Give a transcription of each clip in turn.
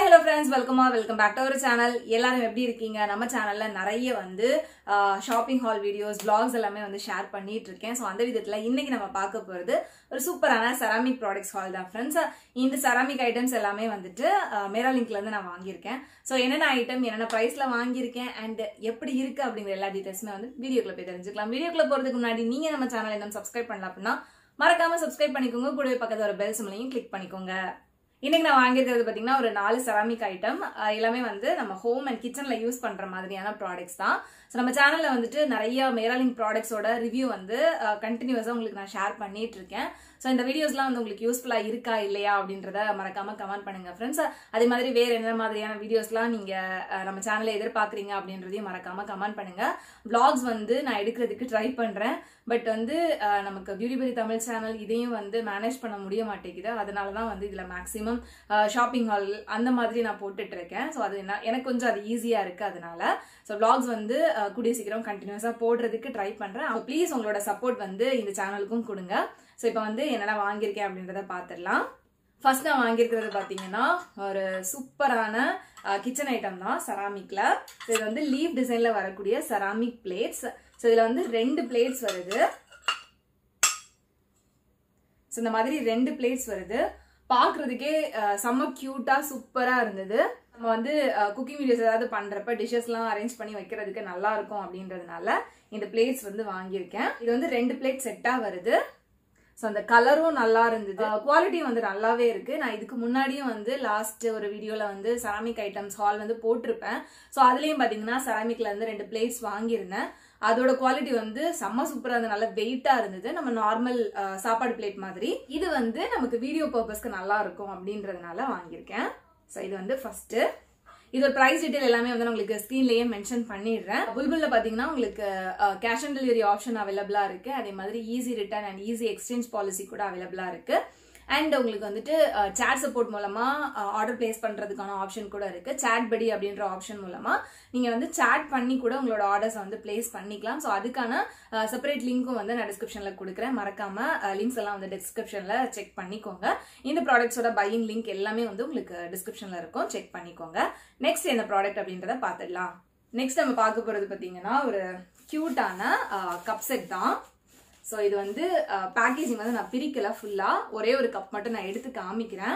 hello friends வெல்கமா welcome back to our channel எல்லாரும் எப்படி இருக்கீங்க நம்ம சேனல்ல நிறைய வந்து ஷாப்பிங் ஹால் வீடியோஸ் vlogs எல்லாமே வந்து ஷேர் பண்ணிட்டு இருக்கேன் ஸோ அந்த விதத்தில் இன்னைக்கு நம்ம பார்க்க போகிறது ஒரு சூப்பரான செராமிக் ப்ராடக்ட்ஸ் ஹால் தான் ஃப்ரெண்ட்ஸ் இந்த செராமிக் ஐட்டம்ஸ் எல்லாமே வந்துட்டு மேரா லிங்க்ல இருந்து நான் வாங்கியிருக்கேன் ஸோ என்னென்ன ஐட்டம் என்னென்ன ப்ரைஸ்ல வாங்கியிருக்கேன் அண்ட் எப்படி இருக்கு அப்படிங்கிற எல்லா டீட்டெயில்ஸுமே வந்து வீடியோக்குள்ள போய் தெரிஞ்சுக்கலாம் வீடியோக்குள்ள போறதுக்கு முன்னாடி நீங்க நம்ம சேனல் இன்னும் சப்ஸ்கிரைப் பண்ணல அப்படின்னா மறக்காம சப்ஸ்கிரைப் பண்ணிக்கோங்க கூடவே பக்கத்துல ஒரு பெல் சிம்லையும் கிளிக் பண்ணிக்கோங்க இன்னைக்கு நான் வாங்கியிருக்கிறது பார்த்தீங்கன்னா ஒரு நாலு செராமிக் ஐட்டம் எல்லாமே வந்து நம்ம ஹோம் அண்ட் கிச்சனில் யூஸ் பண்ணுற மாதிரியான ப்ராடக்ட்ஸ் தான் ஸோ நம்ம சேனலில் வந்துட்டு நிறைய மேராலிங் ப்ராடக்ட்ஸோட ரிவ்யூ வந்து கண்டினியூஸாக உங்களுக்கு நான் ஷேர் பண்ணிட்டு இருக்கேன் ஸோ இந்த வீடியோஸ்லாம் வந்து உங்களுக்கு யூஸ்ஃபுல்லாக இருக்கா இல்லையா அப்படின்றத மறக்காம கமெண்ட் பண்ணுங்க ஃப்ரெண்ட்ஸ் அதே மாதிரி வேறு என்ன மாதிரியான வீடியோஸ்லாம் நீங்கள் நம்ம சேனலில் எதிர்பார்க்குறீங்க அப்படின்றதையும் மறக்காம கமெண்ட் பண்ணுங்க vlogs வந்து நான் எடுக்கிறதுக்கு ட்ரை பண்ணுறேன் பட் வந்து அஹ், நமக்கு பியூட்டிபரி தமிழ் சேனல் இதையும் வந்து மேனேஜ் பண்ண முடிய மாட்டேங்குது அதனால தான் வந்து இதில் மேக்ஸிமம் ஷாப்பிங் ஹால் அந்த மாதிரி நான் போட்டுட்டு இருக்கேன் ஸோ அது என்ன எனக்கு கொஞ்சம் அது ஈஸியாக இருக்குது அதனால ஸோ vlogs வந்து அஹ், கூடிய சீக்கிரம் கண்டினியூஸாக போடுறதுக்கு ட்ரை பண்ணுறேன் ப்ளீஸ் உங்களோட சப்போர்ட் வந்து இந்த சேனலுக்கும் கொடுங்க ஸோ இப்போ வந்து என்னென்ன வாங்கியிருக்கேன் அப்படின்றத பார்த்துடலாம் ஃபர்ஸ்ட் நான் வாங்கியிருக்கிறது பார்த்தீங்கன்னா ஒரு சூப்பரான கிச்சன் ஐட்டம் தான் செராமிக்ல ஸோ இது வந்து லீவ் டிசைன்ல வரக்கூடிய செராமிக் பிளேட்ஸ் ஸோ இதில் வந்து ரெண்டு பிளேட்ஸ் வருது ஸோ இந்த மாதிரி ரெண்டு பிளேட்ஸ் வருது பார்க்குறதுக்கே செம்ம க்யூட்டாக சூப்பராக இருந்தது நம்ம வந்து குக்கிங் வீடியோஸ் ஏதாவது பண்ணுறப்ப டிஷ்ஷஸ்லாம் அரேஞ்ச் பண்ணி வைக்கிறதுக்கு நல்லா இருக்கும் அப்படின்றதுனால இந்த பிளேட்ஸ் வந்து வாங்கியிருக்கேன் இது வந்து ரெண்டு பிளேட் செட்டாக வருது ஸோ அந்த கலரும் நல்லா இருந்தது குவாலிட்டி வந்து நல்லாவே இருக்கு நான் இதுக்கு முன்னாடியும் வந்து லாஸ்ட் ஒரு வீடியோவில் வந்து செராமிக் ஐட்டம்ஸ் ஹால் வந்து போட்டிருப்பேன் ஸோ அதுலேயும் பார்த்தீங்கன்னா செராமிக்ல இருந்து ரெண்டு பிளேட்ஸ் வாங்கியிருந்தேன் அதோட குவாலிட்டி வந்து செம்ம சூப்பராக இருந்தது நல்ல வெயிட்டாக இருந்தது நம்ம நார்மல் சாப்பாடு பிளேட் மாதிரி இது வந்து நமக்கு வீடியோ பர்பஸ்க்கு நல்லா இருக்கும் அப்படின்றதுனால வாங்கியிருக்கேன் ஸோ இது வந்து ஃபர்ஸ்ட் இதோட ப்ரைஸ் டீடைல் எல்லாமே வந்து நான் உங்களுக்கு ஸ்க்ரீன்லேயே மென்ஷன் பண்ணிடுறேன் புல்புல்ல பார்த்தீங்கன்னா உங்களுக்கு கேஷ் ஆன் டெலிவரி ஆப்ஷன் அவைலபிளாக இருக்கு அதே மாதிரி easy return and easy exchange policy கூட அவைலபிளாக இருக்கு அண்ட் உங்களுக்கு வந்துட்டு சேட் சப்போர்ட் மூலமா ஆர்டர் பிளேஸ் பண்றதுக்கான ஆப்ஷன் கூட இருக்கு சேட் படி அப்படின்ற ஆப்ஷன் மூலமா நீங்க வந்து சேட் பண்ணி கூட உங்களோட ஆர்டர்ஸ் வந்து பிளேஸ் பண்ணிக்கலாம் ஸோ அதுக்கான செப்பரேட் லிங்க்கும் வந்து நான் டிஸ்கிரிப்ஷன்ல கொடுக்குறேன் மறக்காம லிங்க்ஸ் எல்லாம் வந்து டிஸ்கிரிப்ஷன்ல செக் பண்ணிக்கோங்க இந்த ப்ராடக்ட்ஸோட பையிங் லிங்க் எல்லாமே வந்து உங்களுக்கு டிஸ்கிரிப்ஷன்ல இருக்கும் செக் பண்ணிக்கோங்க நெக்ஸ்ட் என்ன ப்ராடக்ட் அப்படின்றத பார்த்துடலாம் நெக்ஸ்ட் நம்ம பார்க்க போறது பார்த்தீங்கன்னா ஒரு கியூட்டான கப் செட் தான் ஸோ இது வந்து பேக்கேஜிங் வந்து நான் பிரிக்கல ஃபுல்லா ஒரே ஒரு கப் மட்டும் நான் எடுத்து காமிக்கிறேன்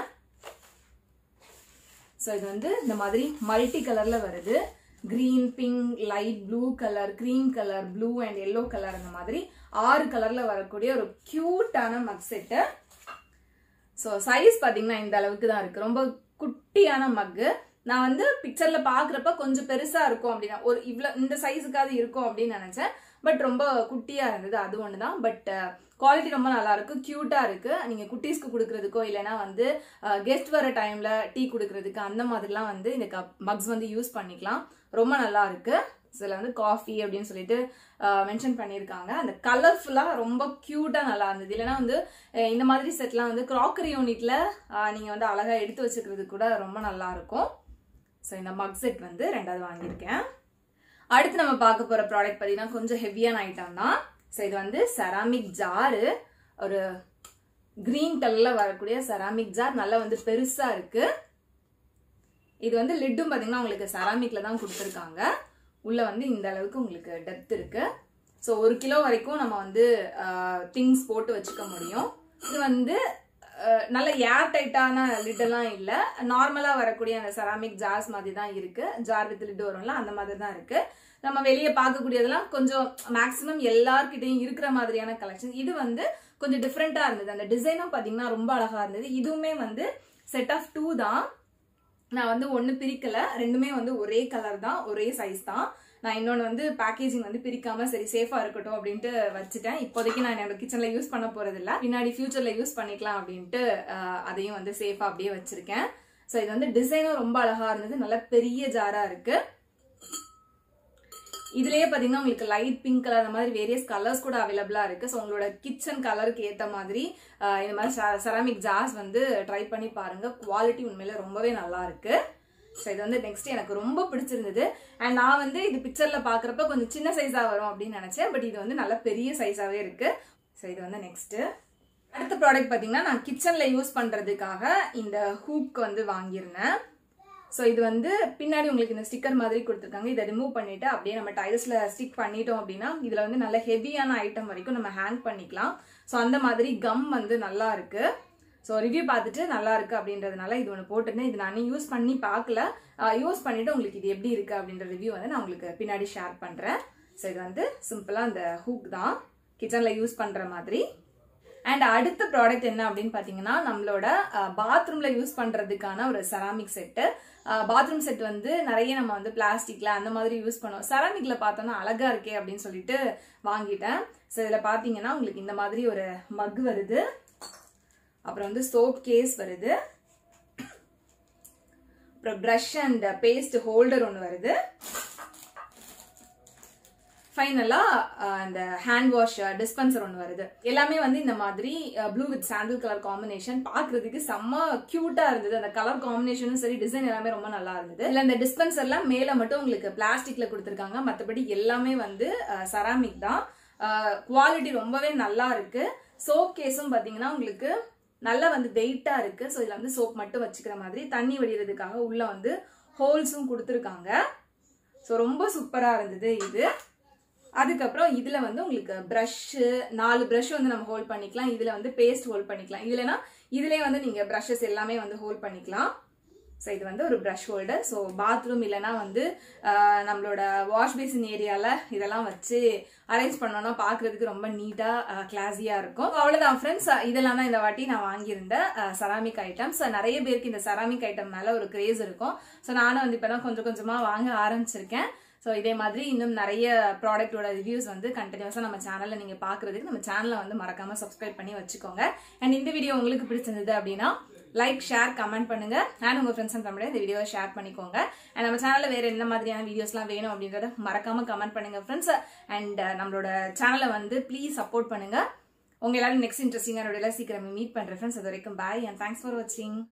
ஸோ இது வந்து இந்த மாதிரி மல்டி கலர்ல வருது green pink light blue colour cream colour blue and yellow colour அந்த மாதிரி ஆறு கலர்ல வரக்கூடிய ஒரு கியூட்டான மக் செட்டு ஸோ சைஸ் பார்த்தீங்கன்னா இந்த அளவுக்கு தான் இருக்கு ரொம்ப குட்டியான மக்கு நான் வந்து பிக்சர்ல பாக்குறப்ப கொஞ்சம் பெருசா இருக்கும் அப்படின்னா ஒரு இவ்வளவு இந்த சைஸுக்காவது இருக்கும் அப்படின்னு நினைச்சேன் பட் ரொம்ப குட்டியா இருந்தது அது ஒண்ணுதான் பட் குவாலிட்டி ரொம்ப நல்லா இருக்கு கியூட்டா இருக்கு நீங்க குட்டீஸ்க்கு கொடுக்கறதுக்கோ இல்லைன்னா வந்து கெஸ்ட் வர டைம்ல டீ கொடுக்கறதுக்கு அந்த மாதிரிலாம் வந்து இந்த கப் மக்ஸ் வந்து யூஸ் பண்ணிக்கலாம் ரொம்ப நல்லா இருக்கு இதில் வந்து காஃபி அப்படின்னு சொல்லிட்டு மென்ஷன் பண்ணியிருக்காங்க அந்த கலர்ஃபுல்லாக ரொம்ப க்யூட்டாக நல்லா இருந்தது இல்லைன்னா வந்து அஹ் இந்த மாதிரி செட்லாம் வந்து க்ராக்கரி யூனிட்ல நீங்கள் வந்து அழகாக எடுத்து வச்சுக்கிறது கூட ரொம்ப நல்லா இருக்கும் ஸோ இந்த மக் செட் வந்து ரெண்டாவது வாங்கியிருக்கேன் அடுத்து நம்ம பார்க்க போகிற ப்ராடக்ட் பார்த்தீங்கன்னா கொஞ்சம் ஹெவியான ஐட்டம் தான் ஸோ இது வந்து செராமிக் ஜாரு ஒரு கிரீன் கலரில் வரக்கூடிய செராமிக் ஜார் நல்லா வந்து பெருசாக இருக்கு இது வந்து லிட்டும் பார்த்தீங்கன்னா உங்களுக்கு செராமிக்ல தான் கொடுத்துருக்காங்க உள்ள வந்து இந்த அளவுக்கு உங்களுக்கு டெப்த் இருக்கு ஸோ ஒரு கிலோ வரைக்கும் நம்ம வந்து திங்ஸ் போட்டு வச்சுக்க முடியும் இது வந்து அஹ், நல்ல ஏர் டைட்டான லிட்டெல்லாம் இல்லை நார்மலாக வரக்கூடிய அந்த செராமிக் ஜார்ஸ் மாதிரி தான் இருக்கு ஜார் வித் லிட் வரும்ல அந்த மாதிரி தான் இருக்கு நம்ம வெளியே பார்க்கக்கூடியதெல்லாம் கொஞ்சம் மேக்ஸிமம் எல்லார்கிட்டையும் இருக்கிற மாதிரியான கலெக்ஷன் இது வந்து கொஞ்சம் டிஃப்ரெண்ட்டாக இருந்தது அந்த டிசைனும் பார்த்தீங்கன்னா ரொம்ப அழகா இருந்தது இதுவுமே வந்து செட் ஆஃப் டூ தான் நான் வந்து ஒன்று பிரிக்கல ரெண்டுமே வந்து ஒரே கலர் தான் ஒரே சைஸ் தான் நான் இன்னொன்று வந்து பேக்கேஜிங் வந்து பிரிக்காம சரி சேஃபா இருக்கட்டும் அப்படின்ட்டு வச்சுட்டேன் இப்போதைக்கு நான் என்னோட கிச்சன்ல யூஸ் பண்ண போறது இல்ல பின்னாடி ஃபியூச்சர்ல யூஸ் பண்ணிக்கலாம் அப்படின்ட்டு அஹ், அதையும் வந்து சேஃபா அப்படியே வச்சிருக்கேன் ஸோ இது வந்து டிசைனும் ரொம்ப அழகா இருந்தது நல்ல பெரிய ஜாரா இருக்கு இதுலயே பாத்தீங்கன்னா உங்களுக்கு லைட் பிங்க் கலர் அந்த மாதிரி வேரியஸ் கலர்ஸ் கூட அவைலபிளா இருக்கு ஸோ உங்களோட கிச்சன் கலருக்கு ஏத்த மாதிரி அஹ், இந்த மாதிரி செராமிக் ஜார்ஸ் வந்து ட்ரை பண்ணி பாருங்க குவாலிட்டி உண்மையில ரொம்பவே நல்லா இருக்கு ஸோ இது வந்து நெக்ஸ்ட் எனக்கு ரொம்ப பிடிச்சிருந்தது அண்ட் நான் வந்து இது பிக்சர்ல பாக்குறப்ப கொஞ்சம் சின்ன சைஸா வரும் அப்படின்னு நினைச்சேன் பட் இது வந்து நல்ல பெரிய சைஸாவே இருக்கு ஸோ இது வந்து நெக்ஸ்ட் அடுத்த ப்ராடக்ட் பாத்தீங்கன்னா நான் கிச்சன்ல யூஸ் பண்றதுக்காக இந்த ஹூக் வந்து வாங்கியிருந்தேன் ஸோ இது வந்து பின்னாடி உங்களுக்கு இந்த ஸ்டிக்கர் மாதிரி கொடுத்துருக்காங்க இதை ரிமூவ் பண்ணிட்டு அப்படியே நம்ம டைல்ஸ்ல ஸ்டிக் பண்ணிட்டோம் அப்படின்னா இதுல வந்து நல்ல ஹெவியான ஐட்டம் வரைக்கும் நம்ம ஹேங் பண்ணிக்கலாம் ஸோ அந்த மாதிரி கம் வந்து நல்லா இருக்கு ஸோ ரிவ்யூ பார்த்துட்டு நல்லா இருக்கு அப்படின்றதுனால இது ஒன்று போட்டிருந்தேன் இது நான் யூஸ் பண்ணி பார்க்கல யூஸ் பண்ணிட்டு உங்களுக்கு இது எப்படி இருக்கு அப்படின்ற ரிவ்யூ வந்து நான் உங்களுக்கு பின்னாடி ஷேர் பண்றேன் ஸோ இது வந்து சிம்பிளா இந்த ஹூக் தான் கிச்சன்ல யூஸ் பண்ற மாதிரி அண்ட் அடுத்த ப்ராடக்ட் என்ன அப்படின்னு பார்த்தீங்கன்னா நம்மளோட பாத்ரூம்ல யூஸ் பண்றதுக்கான ஒரு செராமிக் செட்டு பாத்ரூம் செட் வந்து நிறைய நம்ம வந்து பிளாஸ்டிக்ல அந்த மாதிரி யூஸ் பண்ணுவோம் செராமிக்ல பார்த்தோம்னா அழகா இருக்கே அப்படின்னு சொல்லிட்டு வாங்கிட்டேன் ஸோ இதில் பார்த்தீங்கன்னா உங்களுக்கு இந்த மாதிரி ஒரு மக் வருது அப்புறம் வந்து சோப் கேஸ் வருது அப்புறம் ப்ரஷ் அண்ட் பேஸ்ட் ஹோல்டர் ஒன்று வருது ஃபைனலா அந்த ஹேண்ட் வாஷ் டிஸ்பென்சர் ஒன்று வருது எல்லாமே வந்து இந்த மாதிரி blue with sandal colour combination பார்க்கறதுக்கு செம்ம கியூட்டா இருந்தது அந்த கலர் காம்பினேஷனும் சரி டிசைன் எல்லாமே ரொம்ப நல்லா இருந்தது இல்ல இந்த டிஸ்பென்சர்லாம் மேல மட்டும் உங்களுக்கு பிளாஸ்டிக்ல கொடுத்துருக்காங்க மற்றபடி எல்லாமே வந்து செராமிக் தான் குவாலிட்டி ரொம்பவே நல்லா இருக்கு சோப் கேஸும் பாத்தீங்கன்னா உங்களுக்கு நல்லா வந்து வெயிட்டா இருக்கு ஸோ இதுல வந்து சோப் மட்டும் வச்சுக்கிற மாதிரி தண்ணி வடிகிறதுக்காக உள்ள வந்து ஹோல்ஸும் கொடுத்துருக்காங்க ஸோ ரொம்ப சூப்பரா இருந்தது இது அதுக்கப்புறம் இதுல வந்து உங்களுக்கு ப்ரஷ்ஷு நாலு ப்ரஷ் வந்து நம்ம ஹோல்ட் பண்ணிக்கலாம் இதுல வந்து பேஸ்ட் ஹோல்ட் பண்ணிக்கலாம் இதுலனா இதுலயே வந்து நீங்க ப்ரஷஸ் எல்லாமே வந்து ஹோல்ட் பண்ணிக்கலாம் ஸோ இது வந்து ஒரு ப்ரஷ் ஹோல்டர் ஸோ பாத்ரூம் இல்லைனா வந்து நம்மளோட வாஷ் பேசின் ஏரியாவில் இதெல்லாம் வச்சு அரேஞ்ச் பண்ணோம்னா பார்க்குறதுக்கு ரொம்ப நீட்டாக கிளாஸியாக இருக்கும் அவ்வளோதான் ஃப்ரெண்ட்ஸ் இதெல்லாம் தான் இந்த வாட்டி நான் வாங்கியிருந்த செராமிக் ஐட்டம்ஸ் நிறைய பேருக்கு இந்த செராமிக் ஐட்டம் மேலே ஒரு கிரேஸ் இருக்கும் ஸோ நானும் வந்து இப்போ தான் கொஞ்சம் கொஞ்சமாக வாங்க ஆரம்பிச்சிருக்கேன் ஸோ இதே மாதிரி இன்னும் நிறைய ப்ராடக்ட்டோட ரிவ்யூஸ் வந்து கண்டினியூஸாக நம்ம சேனலில் நீங்கள் பார்க்குறதுக்கு நம்ம சேனலை வந்து மறக்காமல் சப்ஸ்கிரைப் பண்ணி வச்சுக்கோங்க அண்ட் இந்த வீடியோ உங்களுக்கு பிடிச்சிருந்தது அப்படின்னா லைக் ஷேர் கமெண்ட் பண்ணுங்க அண்ட் உங்க ஃப்ரெண்ட்ஸ் அண்ட் ஃபேமிலியை இந்த வீடியோவை ஷேர் பண்ணிக்கோங்க அண்ட் நம்ம சேனல்ல வேற என்ன மாதிரியான வீடியோஸ்லாம் வேணும் அப்படின்றத மறக்காம கமெண்ட் பண்ணுங்க ஃப்ரெண்ட்ஸ் அண்ட் நம்மளோட சேனலை வந்து ப்ளீஸ் சப்போர்ட் பண்ணுங்க உங்க எல்லாரும் நெக்ஸ்ட் இன்ட்ரெஸ்டிங்கான வீடியோல சீக்கிரம் மீட் பண்றேன் ஃப்ரெண்ட்ஸ் அது வரைக்கும் பாய் அண்ட் தேங்க்ஸ் ஃபார் வாட்சிங்